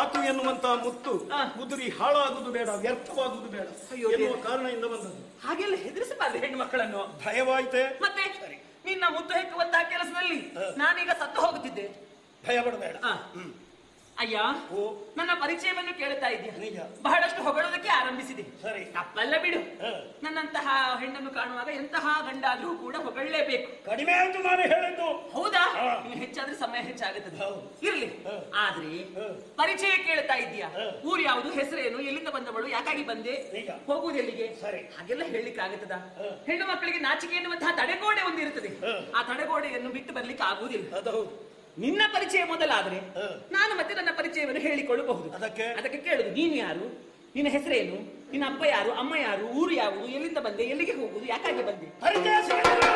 ಮಾತು ಎನ್ನುವಂತಹ ಮುತ್ತು ಆ. ಉದುರಿ ಹಾಳಾಗುದು ಬೇಡ ವ್ಯರ್ಥವಾಗುದು ಬೇಡ ಅಯ್ಯೋ ಎನ್ನುವ ದೇವ್ರೆ. ಕಾರಣದಿಂದ ಬಂದದ್ದು ಹಾಗೆಲ್ಲ ಹೆದರಿಸಬಾರ್ದು ಹೆಣ್ಣು ಮಕ್ಕಳನ್ನು ಭಯವಾಯ್ತೆ ಮತ್ತೆ ನಿನ್ನ ಮುದ್ದು ಹೆಕ್ಕುವಂತಹ ಕೆಲಸದಲ್ಲಿ ನಾನೀಗ ಸತ್ತು ಹೋಗುತ್ತಿದ್ದೆ ಭಯ ಪಡಬೇಡ ಆ. ಅಯ್ಯ ಓ. ನನ್ನ ಪರಿಚಯವನ್ನು ಕೇಳುತ್ತಾ ನಿಜ. ಇದೆಯಾ ಬಹಳಷ್ಟು ಹೊಗಳೋದಕ್ಕೆ ಆರಂಭಿಸಿದೆ ಸರಿ. ತಪ್ಪಲ್ಲ ಬಿಡು ಹ. ನನ್ನಂತಹ ಹೆಣ್ಣನ್ನು ಕಾಣುವಾಗ ಎಂತಹ ಗಂಡಾದ್ರೂ ಕೂಡ ಹೊಗಳಲೇಬೇಕು ಕಡಿಮೆ ಆಯ್ತು ನಾನು ಹೇಳಿದ್ದು ಹೌದಾ ಹಾ. ಇನ್ನು ಹೆಚ್ಚಾದ್ರೆ ಸಮಯ ಹೆಚ್ಚಾಗುತ್ತದೆ ಹೌದು. ಇರ್ಲಿ ಹ. ಆದ್ರೆ ಹ. ಪರಿಚಯ ಕೇಳ್ತಾ ಇದ್ದೀಯಾ ಹ. ಊರು ಯಾವುದು ಹೆಸರೇನು ಎಲ್ಲಿಂದ ಬಂದವಳು ಯಾಕಾಗಿ ಬಂದೆ ನಿಜ. ಹೋಗುವುದು ಎಲ್ಲಿಗೆ ಸರಿ. ಹಾಗೆಲ್ಲ ಹೇಳಲಿಕ್ಕೆ ಆಗುತ್ತದ ಹ. ಹೆಣ್ಣು ಮಕ್ಕಳಿಗೆ ನಾಚಿಕೆ ಎನ್ನುವಂತಹ ತಡೆಗೋಡೆ ಒಂದಿರುತ್ತದೆ ಹ. ಆ ತಡೆಗೋಡೆಯನ್ನು ಬಿಟ್ಟು ಬರ್ಲಿಕ್ಕೆ ಆಗುವುದಿಲ್ಲ ಅದು ಹೌದು ನಿನ್ನ ಪರಿಚಯ ಮೊದಲಾದ್ರೆ ಹ. ನಾನು ಮತ್ತೆ ನನ್ನ ಪರಿಚಯವನ್ನು ಹೇಳಿಕೊಳ್ಳಬಹುದು ಅದಕ್ಕೆ? ಅದಕ್ಕೆ ಕೇಳುದು ನೀನು ಯಾರು ನಿನ್ನ ಹೆಸರೇನು ನಿನ್ನ ಅಪ್ಪ ಯಾರು ಅಮ್ಮ ಯಾರು ಊರು ಯಾವುದು ಎಲ್ಲಿಂದ ಬಂದೆ ಎಲ್ಲಿಗೆ ಹೋಗುದು ಯಾಕಾಗಿ ಬಂದೆ ಪರಿಚಯ ಸಿಗಲಿಲ್ಲ